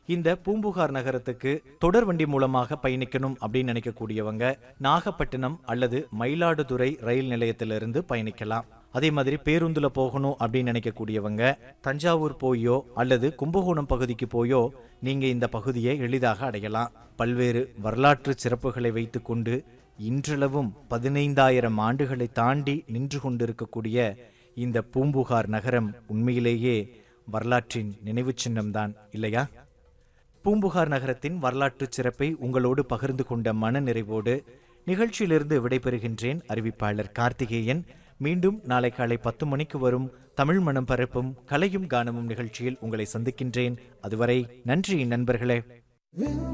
இந்த பூம்புகார் நகரத்துக்கு தொடர் வண்டி மூலமாக பயணிக்கணும் அப்படின்னு நினைக்கக்கூடியவங்க நாகப்பட்டினம் அல்லது மயிலாடுதுறை ரயில் நிலையத்திலிருந்து பயணிக்கலாம் அதே மாதிரி பேருந்துல போகணும் அப்படின்னு நினைக்கக்கூடியவங்க தஞ்சாவூர் போயோ அல்லது கும்பகோணம் பகுதிக்கு போயோ நீங்க இந்த பகுதியை எளிதாக அடையலாம் பல்வேறு வரலாற்று சிறப்புகளை வைத்துக்கொண்டு இன்றளவும் பதினைந்தாயிரம் ஆண்டுகளை தாண்டி நின்று கொண்டிருக்கக்கூடிய இந்த பூம்புகார் நகரம் உண்மையிலேயே வரலாற்றின் நினைவு சின்னம்தான் இல்லையா பூம்புகார் நகரத்தின் வரலாற்று சிறப்பை உங்களோடு பகிர்ந்து கொண்ட மன நிறைவோடு நிகழ்ச்சியிலிருந்து விடைபெறுகின்றேன் அறிவிப்பாளர் கார்த்திகேயன் மீண்டும் நாளை காலை பத்து மணிக்கு வரும் தமிழ் மனம் பரப்பும் கலையும் கானமும் நிகழ்ச்சியில் உங்களை சந்திக்கின்றேன் அதுவரை நன்றி நண்பர்களே